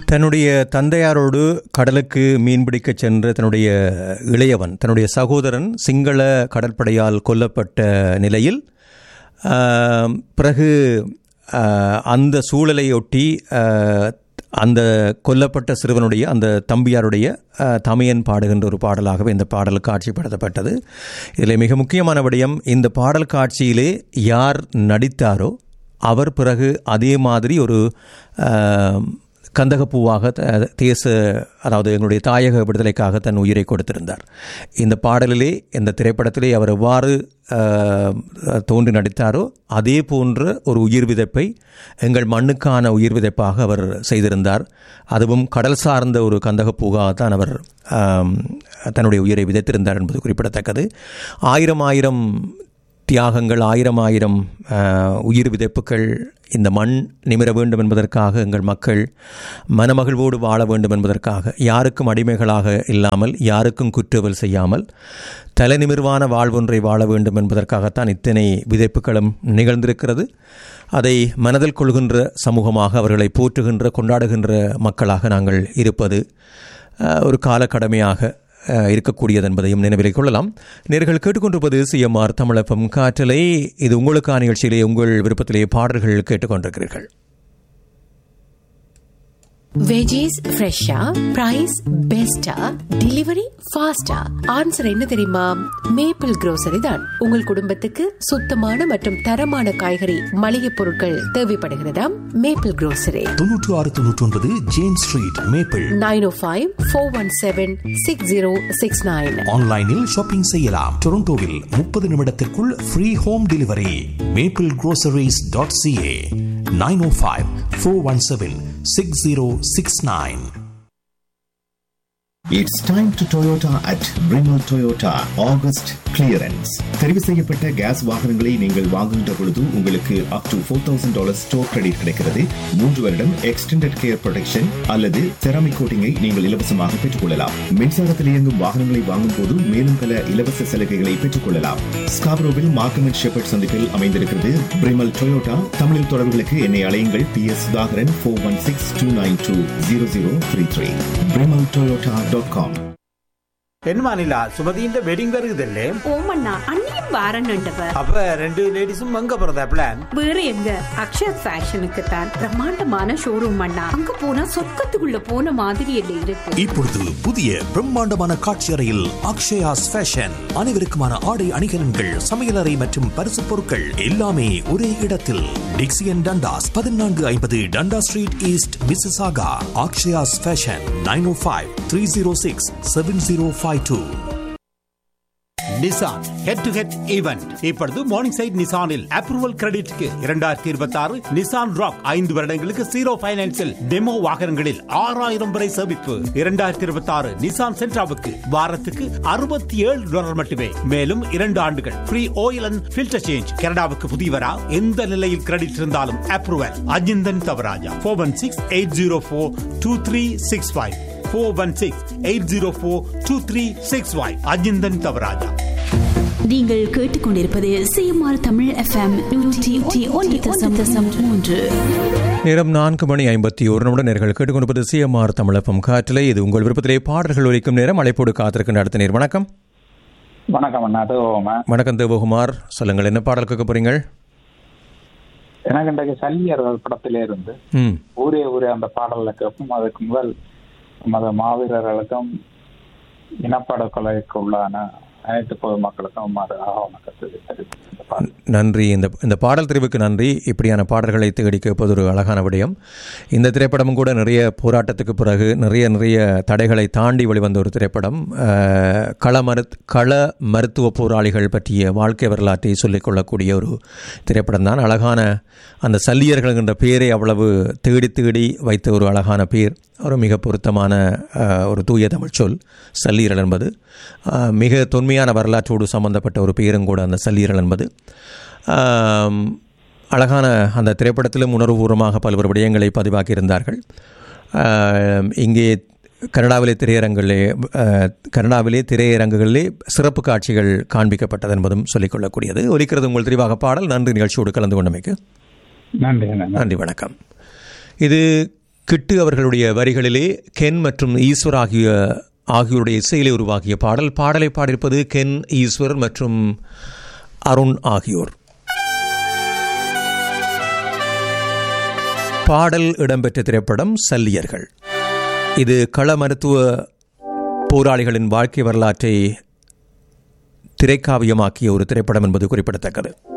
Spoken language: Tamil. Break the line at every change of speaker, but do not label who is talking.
தன்னுடைய தந்தையாரோடு கடலுக்கு மீன்பிடிக்க சென்ற தன்னுடைய இளையவன் தன்னுடைய சகோதரன் சிங்கள கடற்படையால் கொல்லப்பட்ட நிலையில் ஆம், பிறகு ஆ, அந்த சூழலையொட்டி ஆ, அந்த கொல்லப்பட்ட சிறுவனுடைய அந்த தம்பியாருடைய ஆ, தமையன் பாடுகின்ற ஒரு பாடலாகவே இந்த பாடல் காட்சிப்படுத்தப்பட்டது இதில் மிக முக்கியமான விடயம் இந்த பாடல் காட்சியிலே யார் நடித்தாரோ அவர் பிறகு அதே மாதிரி ஒரு ஆம், கந்தகப்பூவாக த- தேச அதாவது எங்களுடைய தாயக விடுதலைக்காக தன் உயிரை கொடுத்திருந்தார் இந்த பாடலிலே இந்த திரைப்படத்திலே அவர் எவ்வாறு ஆஹ், தோன்றி நடித்தாரோ அதே போன்ற ஒரு உயிர் விதைப்பை எங்கள் மண்ணுக்கான உயிர் விதைப்பாக அவர் செய்திருந்தார் அதுவும் கடல் சார்ந்த ஒரு கந்தகப்பூவாகத்தான் அவர் ஆம், தன்னுடைய உயிரை விதைத்திருந்தார் என்பது குறிப்பிடத்தக்கது ஆயிரம் ஆயிரம் தியாகங்கள் ஆயிரம் ஆயிரம் ஆஹ், உயிர் விதைப்புகள் இந்த மண் நிமிர வேண்டும் என்பதற்காக எங்கள் மக்கள் மனமகிழ்வோடு வாழ வேண்டும் என்பதற்காக யாருக்கும் அடிமைகளாக இல்லாமல் யாருக்கும் குற்றவல் செய்யாமல் தலைநிமிர்வான வாழ்வொன்றை வாழ வேண்டும் என்பதற்காகத்தான் இத்தனை விதைப்புகளும் நிகழ்ந்திருக்கிறது அதை மனதில் கொள்கின்ற சமூகமாக அவர்களை போற்றுகின்ற கொண்டாடுகின்ற மக்களாக நாங்கள் இருப்பது ஆஹ், ஒரு காலக்கடமையாக அஹ், இருக்கக்கூடியது என்பதையும் நினைவில் கொள்ளலாம் நேர்கள் கேட்டுக்கொண்டிருப்பது சிஎம்ஆர் தமிழப்பம் காற்றலை இது உங்களுக்கான நிகழ்ச்சியிலே உங்கள் விருப்பத்திலே பாடல்கள் கேட்டுக்கொண்டிருக்கிறீர்கள்
வெஜிஸ் ஃப்ரெஷ்ஷா பிரைஸ் பெஸ்டா டெலிவரி ஃபாஸ்டா ஆன்சர் என்ன தெரியுமா மேப்பிள் grocery தான் உங்கள் குடும்பத்துக்கு சுத்தமான மற்றும் தரமான காய்கறி மளிகை பொருட்கள் தேவைப்படுகிறதா மேப்பிள் grocery
தொன்னூற்று ஆறு தொன்னூற்றி ஒன்பது James Street Maple
nine O five four one seven six zero six nine
ஆன்லைனில் ஷாப்பிங் செய்யலாம் டொரண்டோவில் முப்பது நிமிடத்திற்குள் free home delivery Maple groceries.ca dot CA nine O five four one seven six zero six nine
It's time to Toyota at Brimo Toyota August clearance. தெரிவு செய்யப்பட்ட கேஸ் வாகனங்களை நீங்கள் வாங்குகின்ற பொழுது உங்களுக்கு up to four thousand dollar store credit கிடைக்கிறது மூன்று வருடம் எக்ஸ்டெண்டட் கேர் ப்ரொடெக்ஷன் அல்லது செராமிக் கோட்டிங்கை நீங்கள் இலவசமாக பெற்றுக் கொள்ளலாம் மின்சாரத்தில் இயங்கும் வாகனங்களை வாங்கும் போது மேலும் பல இலவச சலுகைகளை பெற்றுக் கொள்ளலாம் ஸ்காப்ரோவில் மார்க்கம் அண்ட் ஷெப்பர்ட் சந்திப்பில் அமைந்திருக்கிறது பிரிமல் டொயோட்டா தமிழில் தொடர்புகளுக்கு என்னை அழையுங்கள் P S Sudhakaran four one six two nine two zero zero three three Premier Toyota dot com
என்னமா நிலா சுமதியின் வெட்டிங் வருகுதல்லே
ஓமண்ணா அண்ணியும் வாரன்னுண்டவ
அப்ப ரெண்டு லேடிஸும் அங்க போறதா பிளான்
வேற எங்க அக்ஷர் ஃபேஷனுக்கு தான் பிரம்மாண்டமான ஷோரூம் அண்ணா அங்க போனா சொர்க்கத்துக்குள்ள போன மாதிரி இல்லை இருக்கு
இப்பொழுது புதிய பிரம்மாண்டமான காட்சி அறையில் அக்ஷயாஸ் ஃபேஷன் அனைவருக்குமான ஆடை அணிகலன்கள் சமையலறை மற்றும் பரிசு பொருட்கள் எல்லாமே ஒரே இடத்தில் டிக்சியன் டண்டாஸ் பதினான்கு ஐம்பது Dundas Street East Mississauga Akshayas fashion nine O five three zero six seven zero five two
Nissan head to head event இப்பொழுது மார்னிங் சைட் நிசானில் அப்ரூவல் கிரெடிட்க்கு இரண்டாயிரத்தி இருபத்தி ஆறு நிசான் ராக் ஐந்து வருடங்களுக்கு ஜீரோ பைனான்சில் டெமோ வாகனங்களில் ஆறாயிரம் வரை சேமிப்பு இரண்டாயிரத்தி இருபத்தி ஆறு நிசான் சென்ட்ராவுக்கு வாரத்துக்கு அறுபத்தி ஏழு டாலர் மட்டுமே மேலும் இரண்டு ஆண்டுகள் free oil and filter change கனடாவுக்கு புதியவரா எந்த நிலையில் கிரெடிட் இருந்தாலும் approval Ajinthan Thavarajah four one six eight zero four two three six five four one six eight zero four two three six five Ajinthan Thavarajah
நீங்கள் கேட்டுக்கொண்டிருப்பது சிஎம்ஆர் தமிழ் எஃப்எம் நூற்றி ஒன்று தசம் தசம் மூன்று
நேரம் நான்கு மணி ஐம்பத்தி ஒரு நிமிடம் நேர்கள் கேட்டுக்கொண்டிருப்பது சிஎம்ஆர் தமிழப்பம் காற்றிலை இது உங்கள் விருப்பத்திலே பாடல்கள் ஒலிக்கும் நேரம் அழைப்போடு காத்திருக்கின்ற அடுத்த நேர் வணக்கம்
வணக்கம் அண்ணா அது ஓம
வணக்கம் தேவகுமார் சொல்லுங்கள் என்ன பாடல் கேட்க போறீங்கள்
எனக்கு இன்றைக்கு சல்லியர் படத்திலே இருந்து
ம்
ஊரே ஊரே அந்த பாடல்ல கேட்போம் அதுக்கு முதல் நமது மாவீரர்களுக்கும் இனப்பட கொலைக்கு உள்ளான அனைத்து பொதுமக்களுக்கும் மறு வணக்கத்தை தெரிவித்து இந்த பாடல்
நன்றி இந்த இந்த பாடல் தெரிவுக்கு நன்றி இப்படியான பாடல்களை தேடி கேட்பது ஒரு அழகான விடயம் இந்த திரைப்படமும் கூட நிறைய போராட்டத்துக்கு பிறகு நிறைய நிறைய தடைகளை தாண்டி வெளிவந்த ஒரு திரைப்படம் அஹ், கள மருத் கள மருத்துவ போராளிகள் பற்றிய வாழ்க்கை வரலாற்றை சொல்லிக்கொள்ளக்கூடிய ஒரு திரைப்படம் தான் அழகான அந்த சல்லியர்கள் என்ற பெயரை அவ்வளவு தேடி தேடி வைத்த ஒரு அழகான பேர் ஒரு மிக பொருத்தமான அஹ், ஒரு தூய தமிழ் சொல் சல்லீரல் என்பது அஹ், மிக தொன்மையான வரலாற்றோடு சம்பந்தப்பட்ட ஒரு பெயரும் கூட அந்த சல்லீரல் என்பது ஆம், அழகான அந்த திரைப்படத்திலும் உணர்வுபூர்வமாக பல்வேறு விடயங்களை பதிவாக்கியிருந்தார்கள் ஆம், இங்கே கனடாவிலே திரையரங்கிலே அஹ், கனடாவிலே திரையரங்குகளிலே சிறப்பு காட்சிகள் காண்பிக்கப்பட்டது என்பதும் சொல்லிக்கொள்ளக்கூடியது ஒலிக்கிறது உங்கள் தெரிவாக பாடல் நன்றி நிகழ்ச்சியோடு கலந்து கொண்டமைக்கு
நன்றி அண்ணா
நன்றி வணக்கம் இது கிட்டு அவர்களுடைய வரிகளிலே கென் மற்றும் ஈஸ்வர் ஆகிய ஆகியோருடைய இசையிலே உருவாகிய பாடல் பாடலை பாடியிருப்பது கென் ஈஸ்வர் மற்றும் அருண் ஆகியோர் பாடல் இடம்பெற்ற திரைப்படம் சல்லியர்கள் இது கள மருத்துவ போராளிகளின் வாழ்க்கை வரலாற்றை திரைக்காவியமாக்கிய ஒரு திரைப்படம் என்பது குறிப்பிடத்தக்கது